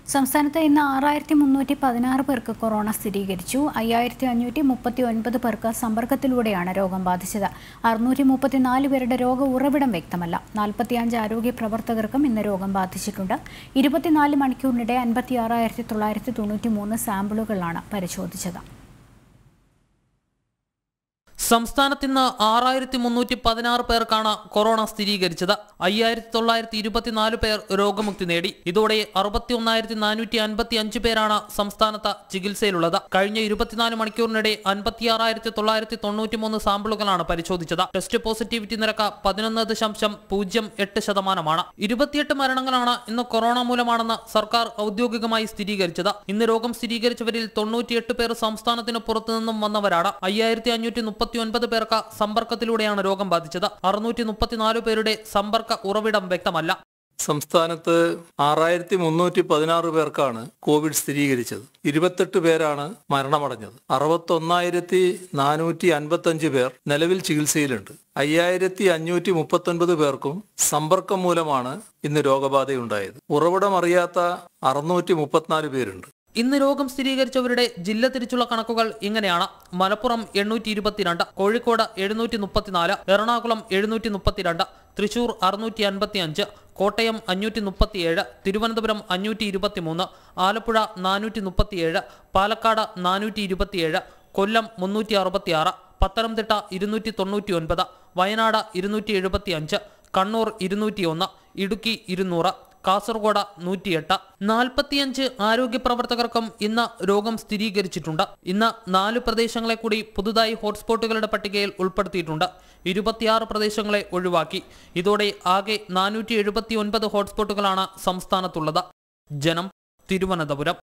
സംസ്ഥാനത്ത് ഇന്ന് ആറായിരത്തി മുന്നൂറ്റി പതിനാറ് പേർക്ക് കൊറോണ സ്ഥിരീകരിച്ചു അയ്യായിരത്തി അഞ്ഞൂറ്റി മുപ്പത്തി ഒൻപത് പേർക്ക് സമ്പർക്കത്തിലൂടെയാണ് രോഗം ബാധിച്ചത് അറുന്നൂറ്റി മുപ്പത്തിനാല് പേരുടെ രോഗ ഉറവിടം വ്യക്തമല്ല നാൽപ്പത്തിയഞ്ച് ആരോഗ്യ പ്രവർത്തകർക്കും ഇന്ന് രോഗം ബാധിച്ചിട്ടുണ്ട് ഇരുപത്തിനാല് മണിക്കൂറിനിടെ അൻപത്തി ആറായിരത്തി തൊള്ളായിരത്തി തൊണ്ണൂറ്റി മൂന്ന് സാമ്പിളുകളാണ് പരിശോധിച്ചത് സംസ്ഥാനത്ത് ഇന്ന് ആറായിരത്തി മുന്നൂറ്റി പതിനാറ് പേർക്കാണ് കൊറോണ സ്ഥിരീകരിച്ചത് അയ്യായിരത്തി തൊള്ളായിരത്തി ഇരുപത്തിനാല് പേർ രോഗമുക്തി നേടി ഇതോടെ അറുപത്തി ഒന്നായിരത്തി നാനൂറ്റി അൻപത്തി അഞ്ച് പേരാണ് സംസ്ഥാനത്ത് ചികിത്സയിലുള്ളത് കഴിഞ്ഞ ഇരുപത്തിനാല് മണിക്കൂറിനിടെ അൻപത്തിയാറായിരത്തി തൊള്ളായിരത്തി തൊണ്ണൂറ്റി മൂന്ന് സാമ്പിളുകളാണ് പരിശോധിച്ചത് ടെസ്റ്റ് പോസിറ്റിവിറ്റി നിരക്ക് പതിനൊന്ന് ദശാംശം പൂജ്യം എട്ട് ശതമാനമാണ് ഇരുപത്തിയെട്ട് മരണങ്ങളാണ് ഇന്ന് കൊറോണ മൂലമാണെന്ന് സർക്കാർ ഔദ്യോഗികമായി സ്ഥിരീകരിച്ചത് ഇന്ന് രോഗം സ്ഥിരീകരിച്ചവരിൽ തൊണ്ണൂറ്റിയെട്ട് പേർ സംസ്ഥാനത്തിന് പുറത്തുനിന്നും വന്നവരാണ് അയ്യായിരത്തി അഞ്ഞൂറ്റി മുപ്പത്തി ഒൻപത് പേർക്ക് സമ്പർക്കത്തിലൂടെയാണ് രോഗം ബാധിച്ചത് അറുന്നൂറ്റി മുപ്പത്തിനാല് പേരുടെ സമ്പർക്ക ഉറവിടം വ്യക്തമല്ല സംസ്ഥാനത്ത് ആറായിരത്തി മുന്നൂറ്റി പതിനാറ് പേർക്കാണ് കോവിഡ് സ്ഥിരീകരിച്ചത് ഇരുപത്തെട്ട് പേരാണ് മരണമടഞ്ഞത് അറുപത്തൊന്നായിരത്തി നാനൂറ്റി അൻപത്തഞ്ച് പേർ നിലവിൽ ചികിത്സയിലുണ്ട് അയ്യായിരത്തി അഞ്ഞൂറ്റി മുപ്പത്തൊൻപത് പേർക്കും സമ്പർക്കം മൂലമാണ് ഇന്ന് രോഗബാധയുണ്ടായത് ഉറവിടം അറിയാത്ത അറുന്നൂറ്റി മുപ്പത്തിനാല് പേരുണ്ട് ഇന്ന് രോഗം സ്ഥിരീകരിച്ചവരുടെ ജില്ല തിരിച്ചുള്ള കണക്കുകൾ ഇങ്ങനെയാണ് മലപ്പുറം എണ്ണൂറ്റി ഇരുപത്തിരണ്ട് കോഴിക്കോട് എഴുന്നൂറ്റി മുപ്പത്തിനാല് എറണാകുളം എഴുന്നൂറ്റി മുപ്പത്തിരണ്ട് തൃശൂർ അറുന്നൂറ്റി അൻപത്തി അഞ്ച് കോട്ടയം അഞ്ഞൂറ്റി മുപ്പത്തിയേഴ് തിരുവനന്തപുരം അഞ്ഞൂറ്റി ഇരുപത്തിമൂന്ന് ആലപ്പുഴ നാനൂറ്റി മുപ്പത്തിയേഴ് പാലക്കാട് നാനൂറ്റി ഇരുപത്തിയേഴ് കൊല്ലം മുന്നൂറ്റി അറുപത്തിയാറ് പത്തനംതിട്ട ഇരുന്നൂറ്റി തൊണ്ണൂറ്റി ഒൻപത് വയനാട് ഇരുന്നൂറ്റി എഴുപത്തി അഞ്ച് കണ്ണൂർ ഇരുന്നൂറ്റി ഒന്ന് ഇടുക്കി ഇരുന്നൂറ് കാസർഗോഡ് നൂറ്റിയെട്ട് നാൽപ്പത്തിയഞ്ച് ആരോഗ്യ പ്രവർത്തകർക്കും ഇന്ന് രോഗം സ്ഥിരീകരിച്ചിട്ടുണ്ട് ഇന്ന് നാല് പ്രദേശങ്ങളെ കൂടി പുതുതായി ഹോട്ട്സ്പോട്ടുകളുടെ പട്ടികയിൽ ഉൾപ്പെടുത്തിയിട്ടുണ്ട് ഇരുപത്തിയാറ് പ്രദേശങ്ങളെ ഒഴിവാക്കി ഇതോടെ ആകെ നാനൂറ്റി എഴുപത്തി ഒൻപത് ഹോട്ട്സ്പോട്ടുകളാണ് സംസ്ഥാനത്തുള്ളത് ജനം തിരുവനന്തപുരം